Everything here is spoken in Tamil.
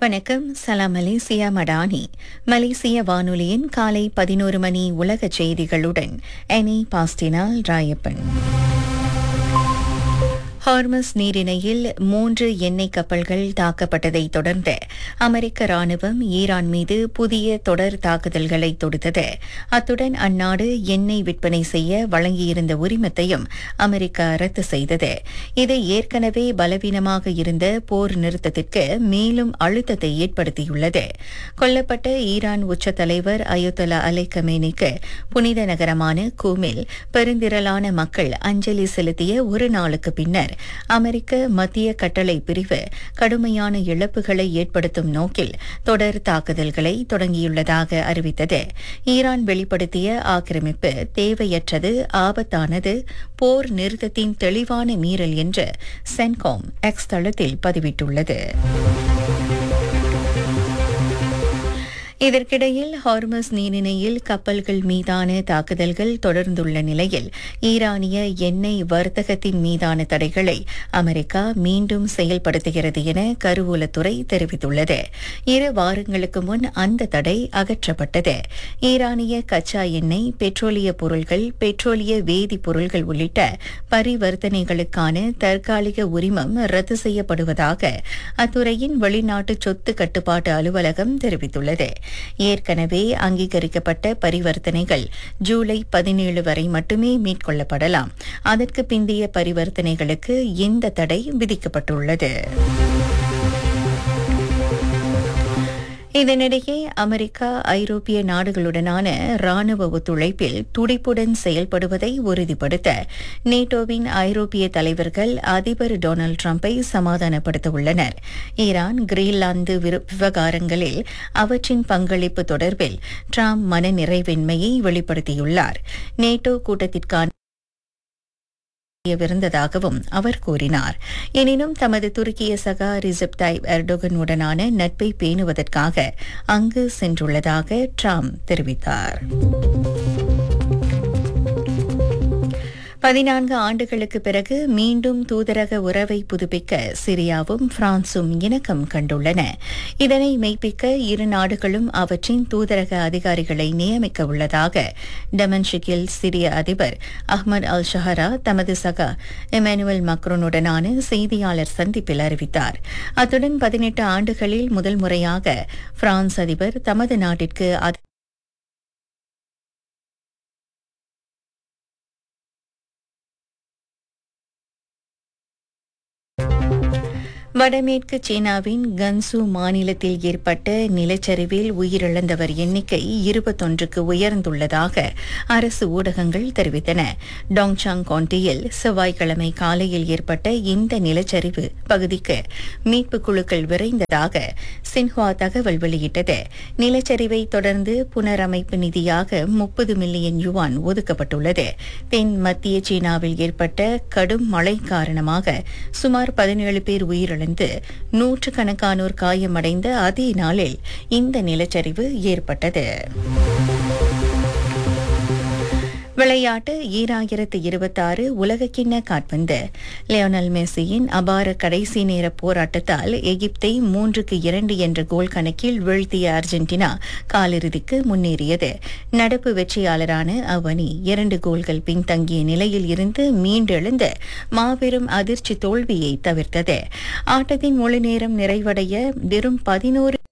வணக்கம் சலாம் மலேசியா மடானி மலேசிய வானொலியின் காலை பதினோரு மணி உலக செய்திகளுடன் எனி பாஸ்டினால் ராயப்பன் ஹார்மஸ் நீரிணையில் மூன்று எண்ணெய் கப்பல்கள் தாக்கப்பட்டதை தொடர்ந்து அமெரிக்க ராணுவம் ஈரான் மீது புதிய தொடர் தாக்குதல்களை தொடுத்தது அத்துடன் அந்நாடு எண்ணெய் விற்பனை செய்ய வழங்கியிருந்த உரிமத்தையும் அமெரிக்கா ரத்து செய்தது இது ஏற்கனவே பலவீனமாக இருந்த போர் நிறுத்தத்திற்கு மேலும் அழுத்தத்தை ஏற்படுத்தியுள்ளது கொல்லப்பட்ட ஈரான் உச்ச தலைவர் அயோத்தலா அலை கமேனிக்கு புனித நகரமான கூமில் பெருந்திரளான மக்கள் அஞ்சலி செலுத்திய ஒரு நாளுக்கு பின்னர் அமெரிக்க மத்திய கட்டளை பிரிவு கடுமையான இழப்புகளை ஏற்படுத்தும் நோக்கில் தொடர் தாக்குதல்களை தொடங்கியுள்ளதாக அறிவித்தது ஈரான் வெளிப்படுத்திய ஆக்கிரமிப்பு தேவையற்றது ஆபத்தானது போர் நிறுத்தத்தின் தெளிவான மீறல் என்று சென்காம் எக்ஸ் தளத்தில் பதிவிட்டுள்ளது இதற்கிடையில் ஹார்மஸ் நீரிணையில் கப்பல்கள் மீதான தாக்குதல்கள் தொடர்ந்துள்ள நிலையில் ஈரானிய எண்ணெய் வர்த்தகத்தின் மீதான தடைகளை அமெரிக்கா மீண்டும் செயல்படுத்துகிறது என கருவூலத்துறை தெரிவித்துள்ளது இரு வாரங்களுக்கு முன் அந்த தடை அகற்றப்பட்டது ஈரானிய கச்சா எண்ணெய் பெட்ரோலிய பொருள்கள் பெட்ரோலிய வேதிப்பொருள்கள் உள்ளிட்ட பரிவர்த்தனைகளுக்கான தற்காலிக உரிமம் ரத்து செய்யப்படுவதாக அத்துறையின் வெளிநாட்டு சொத்து கட்டுப்பாட்டு அலுவலகம் தெரிவித்துள்ளது ஏற்கனவே அங்கீகரிக்கப்பட்ட பரிவர்த்தனைகள் ஜூலை பதினேழு வரை மட்டுமே மேற்கொள்ளப்படலாம் அதற்கு பிந்தைய பரிவர்த்தனைகளுக்கு இந்த தடை விதிக்கப்பட்டுள்ளது இதனிடையே அமெரிக்கா ஐரோப்பிய நாடுகளுடனான ராணுவ ஒத்துழைப்பில் துடிப்புடன் செயல்படுவதை உறுதிப்படுத்த நேட்டோவின் ஐரோப்பிய தலைவர்கள் அதிபர் டொனால்டு டிரம்பை சமாதானப்படுத்த உள்ளனர் ஈரான் கிரீன்லாந்து விவகாரங்களில் அவற்றின் பங்களிப்பு தொடர்பில் டிரம்ப் மனநிறைவின்மையை வெளிப்படுத்தியுள்ளார் நேட்டோ கூட்டத்திற்கான விருந்ததாகவும் அவர் கூறினார் எனினும் தமது துருக்கிய சகா ரிசப் தைப் எர்டோகனுடனான நட்பை பேணுவதற்காக அங்கு சென்றுள்ளதாக ட்ரம்ப் தெரிவித்தார் பதினான்கு ஆண்டுகளுக்கு பிறகு மீண்டும் தூதரக உறவை புதுப்பிக்க சிரியாவும் பிரான்சும் இணக்கம் கண்டுள்ளன இதனை மெய்ப்பிக்க இரு நாடுகளும் அவற்றின் தூதரக அதிகாரிகளை நியமிக்க உள்ளதாக டெமன்ஷிக்கில் சிரிய அதிபர் அஹ்மத் அல் ஷஹரா தமது சகா எமானுவல் மக்ரோனுடனான செய்தியாளர் சந்திப்பில் அறிவித்தார் அத்துடன் பதினெட்டு ஆண்டுகளில் முதல் முறையாக பிரான்ஸ் அதிபர் தமது நாட்டிற்கு வடமேற்கு சீனாவின் கன்சு மாநிலத்தில் ஏற்பட்ட நிலச்சரிவில் உயிரிழந்தவர் எண்ணிக்கை இருபத்தொன்றுக்கு உயர்ந்துள்ளதாக அரசு ஊடகங்கள் தெரிவித்தன டாங்சாங் கவுண்டியில் செவ்வாய்க்கிழமை காலையில் ஏற்பட்ட இந்த நிலச்சரிவு பகுதிக்கு மீட்புக் குழுக்கள் விரைந்ததாக சின்ஹுவா தகவல் வெளியிட்டது நிலச்சரிவை தொடர்ந்து புனரமைப்பு நிதியாக முப்பது மில்லியன் யுவான் ஒதுக்கப்பட்டுள்ளது தென் மத்திய சீனாவில் ஏற்பட்ட கடும் மழை காரணமாக சுமார் பதினேழு பேர் உயிரிழந்தனர் இழந்து நூற்றுக்கணக்கானோர் காயமடைந்த அதே நாளில் இந்த நிலச்சரிவு ஏற்பட்டது விளையாட்டு ஈராயிரத்து இருபத்தாறு உலகக்கிண்ண காட்பந்து லியோனல் மெஸ்ஸியின் அபார கடைசி நேர போராட்டத்தால் எகிப்தை மூன்றுக்கு இரண்டு என்ற கோல் கணக்கில் வீழ்த்திய அர்ஜென்டினா காலிறுதிக்கு முன்னேறியது நடப்பு வெற்றியாளரான அவனி இரண்டு கோல்கள் பின்தங்கிய நிலையில் இருந்து மீண்டெழுந்து மாபெரும் அதிர்ச்சி தோல்வியை தவிர்த்தது ஆட்டத்தின் முழு நேரம் நிறைவடைய வெறும் பதினோரு